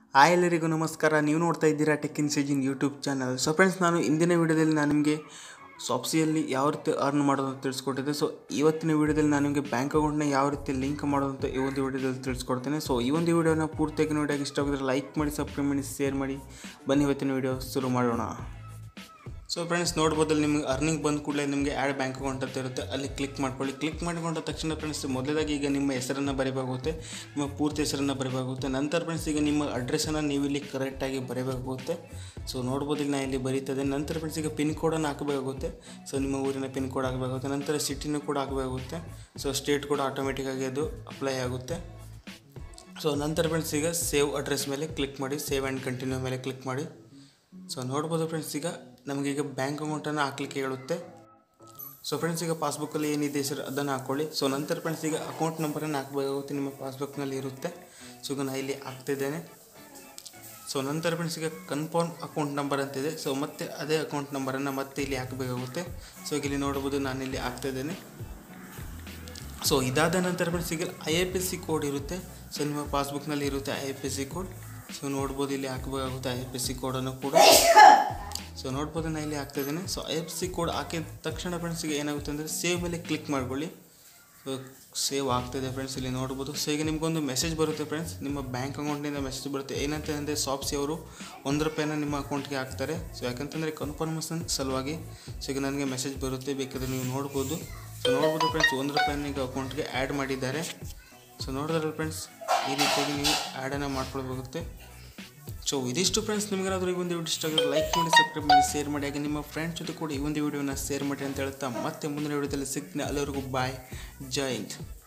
hi ಎಲ್ಲರಿಗೂ ನಮಸ್ಕಾರ ನೀವು ನೋಡ್ತಾ ಇದ್ದೀರಾ ಟೆಕ್ ಇನ್ ಸೇಜಿನ್ ಯೂಟ್ಯೂಬ್ ಚಾನಲ್ ಸೊ ಫ್ರೆಂಡ್ಸ್ ನಾನು ಇಂದಿನ ವಿಡಿಯೋದಲ್ಲಿ ನಾನು ನಿಮಗೆ ಸಾಪ್ಸಿಯಲ್ಲಿ ಯಾವ ರೀತಿ ಅರ್ನ್ ಮಾಡೋದು ಅಂತ ತಿಳಿಸ್ಕೊಟ್ಟಿದ್ದೆ ಸೊ ಇವತ್ತಿನ ವಿಡಿಯೋದಲ್ಲಿ ನಾನು ನಿಮಗೆ ಬ್ಯಾಂಕ್ ಅಕೌಂಟ್ನ ಯಾವ ರೀತಿ ಲಿಂಕ್ ಮಾಡೋದು ಅಂತ ಈ ಒಂದು ವಿಡಿಯೋದಲ್ಲಿ ತಿಳಿಸ್ಕೊಡ್ತೇನೆ ಸೊ ಈ ಒಂದು ವಿಡಿಯೋನ ಪೂರ್ತಿಯಾಗಿ ನೋಡಿದಾಗ ಇಷ್ಟ ಆಗಿದ್ರೆ ಲೈಕ್ ಮಾಡಿ ಸಬ್ಸ್ಕ್ರೈಬ್ ಮಾಡಿ ಶೇರ್ ಮಾಡಿ ಬನ್ನಿ ಇವತ್ತಿನ ವಿಡಿಯೋ ಶುರು ಮಾಡೋಣ ಸೊ ಫ್ರೆಂಡ್ಸ್ ನೋಡ್ಬೋದು ಅಲ್ಲಿ ನಿಮಗೆ ಅರ್ನಿಂಗ್ ಬಂದ ಕೂಡಲೇ ನಿಮಗೆ ಆ್ಯಡ್ ಬ್ಯಾಂಕ್ ಅಕೌಂಟ್ ಅಂತ ಇರುತ್ತೆ ಅಲ್ಲಿ ಕ್ಲಿಕ್ ಮಾಡ್ಕೊಳ್ಳಿ ಕ್ಲಿಕ್ ಮಾಡಿಕೊಂಡ ತಕ್ಷಣ ಫ್ರೆಂಡ್ಸ್ ಮೊದಲಾಗಿ ಈಗ ನಿಮ್ಮ ಹೆಸರನ್ನು ಬರೀಬೇಕಾಗುತ್ತೆ ನಿಮ್ಮ ಪೂರ್ತಿ ಹೆಸರನ್ನು ಬರೀಬೇಕಾಗುತ್ತೆ ನಂತರ ಫ್ರೆಂಡ್ಸ್ ಈಗ ನಿಮ್ಮ ಅಡ್ರೆಸ್ಸನ್ನು ನೀವು ಇಲ್ಲಿ ಕರೆಕ್ಟಾಗಿ ಬರೀಬೇಕಾಗುತ್ತೆ ಸೊ ನೋಡ್ಬೋದು ಈಗ ನಾನು ಇಲ್ಲಿ ಬರೀತದೆ ನಂತರ ಫ್ರೆಂಡ್ಸ್ ಈಗ ಪಿನ್ ಕೋಡನ್ನು ಹಾಕಬೇಕಾಗುತ್ತೆ ಸೊ ನಿಮ್ಮ ಊರಿನ ಪಿನ್ ಕೋಡ್ ಹಾಕಬೇಕಾಗುತ್ತೆ ನಂತರ ಸಿಟಿನೂ ಕೂಡ ಹಾಕಬೇಕಾಗುತ್ತೆ ಸೊ ಸ್ಟೇಟ್ ಕೂಡ ಆಟೋಮೆಟಿಕ್ಕಾಗಿ ಅದು ಅಪ್ಲೈ ಆಗುತ್ತೆ ಸೊ ನಂತರ ಫ್ರೆಂಡ್ಸ್ ಈಗ ಸೇವ್ ಅಡ್ರೆಸ್ ಮೇಲೆ ಕ್ಲಿಕ್ ಮಾಡಿ ಸೇವ್ ಆ್ಯಂಡ್ ಕಂಟಿನ್ಯೂ ಮೇಲೆ ಕ್ಲಿಕ್ ಮಾಡಿ ಸೊ ನೋಡ್ಬೋದು ಫ್ರೆಂಡ್ಸ್ ಈಗ ನಮಗೀಗ ಬ್ಯಾಂಕ್ ಅಮೌಂಟನ್ನು ಹಾಕ್ಲಿಕ್ಕೆ ಹೇಳುತ್ತೆ ಸೊ ಫ್ರೆಂಡ್ಸ್ ಈಗ ಪಾಸ್ಬುಕ್ಕಲ್ಲಿ ಏನಿದೆ ಸರ್ ಅದನ್ನು ಹಾಕ್ಕೊಳ್ಳಿ ಸೊ ನಂತರ ಫ್ರೆಂಡ್ಸ್ ಈಗ ಅಕೌಂಟ್ ನಂಬರನ್ನು ಹಾಕಬೇಕಾಗುತ್ತೆ ನಿಮ್ಮ ಪಾಸ್ಬುಕ್ನಲ್ಲಿ ಇರುತ್ತೆ ಸೊ ಈಗ ನಾನು ಇಲ್ಲಿ ಹಾಕ್ತಿದ್ದೇನೆ ಸೊ ನಂತರ ಫ್ರೆಂಡ್ಸ್ ಈಗ ಕನ್ಫರ್ಮ್ ಅಕೌಂಟ್ ನಂಬರ್ ಅಂತಿದೆ ಸೊ ಮತ್ತೆ ಅದೇ ಅಕೌಂಟ್ ನಂಬರನ್ನು ಮತ್ತೆ ಇಲ್ಲಿ ಹಾಕಬೇಕಾಗುತ್ತೆ ಸೊ ಈಗ ಇಲ್ಲಿ ನೋಡ್ಬೋದು ನಾನು ಇಲ್ಲಿ ಹಾಕ್ತಿದ್ದೇನೆ ಸೊ ಇದಾದ ನಂತರ ಫ್ರೆಂಡ್ಸ್ ಈಗ I F S C code ಇರುತ್ತೆ ಸೊ ನಿಮ್ಮ ಪಾಸ್ಬುಕ್ನಲ್ಲಿ ಇರುತ್ತೆ I F S C code so ನೋಡ್ಬೋದು ಇಲ್ಲಿ ಹಾಕಬೇಕಾಗುತ್ತೆ ಐ ಎಫ್ ಎಸ್ ಸಿ ಕೋಡನ್ನು ಕೂಡ ಸೊ ನೋಡ್ಬೋದು ನಾನು ಇಲ್ಲಿ ಹಾಕ್ತಿದ್ದೇನೆ so I F C code ಹಾಕಿದ ತಕ್ಷಣ ಫ್ರೆಂಡ್ಸಿಗೆ ಏನಾಗುತ್ತೆ ಅಂದರೆ ಸೇವ್ ಮೇಲೆ ಕ್ಲಿಕ್ ಮಾಡ್ಕೊಳ್ಳಿ ಸೊ ಸೇವ್ ಆಗ್ತಿದೆ ಫ್ರೆಂಡ್ಸ್ ಇಲ್ಲಿ ನೋಡ್ಬೋದು ಸೊ ಈಗ ನಿಮಗೊಂದು ಮೆಸೇಜ್ ಬರುತ್ತೆ ಫ್ರೆಂಡ್ಸ್ ನಿಮ್ಮ ಬ್ಯಾಂಕ್ ಅಕೌಂಟಿಂದ ಮೆಸೇಜ್ ಬರುತ್ತೆ ಏನಂತ ಅಂದರೆ ಸಾಪ್ಸಿ ಅವರು ಒಂದು ರೂಪಾಯಿನ ನಿಮ್ಮ ಅಕೌಂಟ್ಗೆ ಹಾಕ್ತಾರೆ ಸೊ ಯಾಕಂತಂದರೆ ಕನ್ಫರ್ಮೇಷನ್ ಸಲುವಾಗಿ ಸೊ ಈಗ ನನಗೆ ಮೆಸೇಜ್ ಬರುತ್ತೆ ಬೇಕಾದರೆ ನೀವು ನೋಡ್ಬೋದು ಸೊ ನೋಡ್ಬೋದು ಫ್ರೆಂಡ್ಸ್ ಒಂದು ರೂಪಾಯಿನ ಈಗ ಅಕೌಂಟ್ಗೆ ಆ್ಯಡ್ ಮಾಡಿದ್ದಾರೆ ಸೊ ನೋಡಿದ್ರಲ್ಲ ಫ್ರೆಂಡ್ಸ್ ಈ ರೀತಿಯಾಗಿ ನೀವು ಆ್ಯಡನ್ನು ಮಾಡ್ಕೊಳ್ಬೇಕಾಗುತ್ತೆ ಸೊ ಇದಿಷ್ಟು ಫ್ರೆಂಡ್ಸ್ ನಿಮಗೇನಾದರೂ ಈ ಒಂದು ವಿಡಿಯೋ ಇಷ್ಟ ಆಗಿದ್ರೆ ಲೈಕ್ ಮಾಡಿ ಸಬ್ಸ್ಕ್ರೈಬ್ ಮಾಡಿ ಶೇರ್ ಮಾಡಿ ಹಾಗೆ ನಿಮ್ಮ ಫ್ರೆಂಡ್ಸ್ ಜೊತೆ ಕೂಡ ಈ ಒಂದು ವಿಡಿಯೋನ ಶೇರ್ ಮಾಡಿ ಅಂತ ಹೇಳ್ತಾ ಮತ್ತೆ ಮುಂದಿನ ವಿಡಿಯೋದಲ್ಲಿ ಸಿಗ್ತೀನಿ ಅಲ್ಲಿವರೆಗೂ ಬಾಯ್ ಜೈ ಹಿಂದ್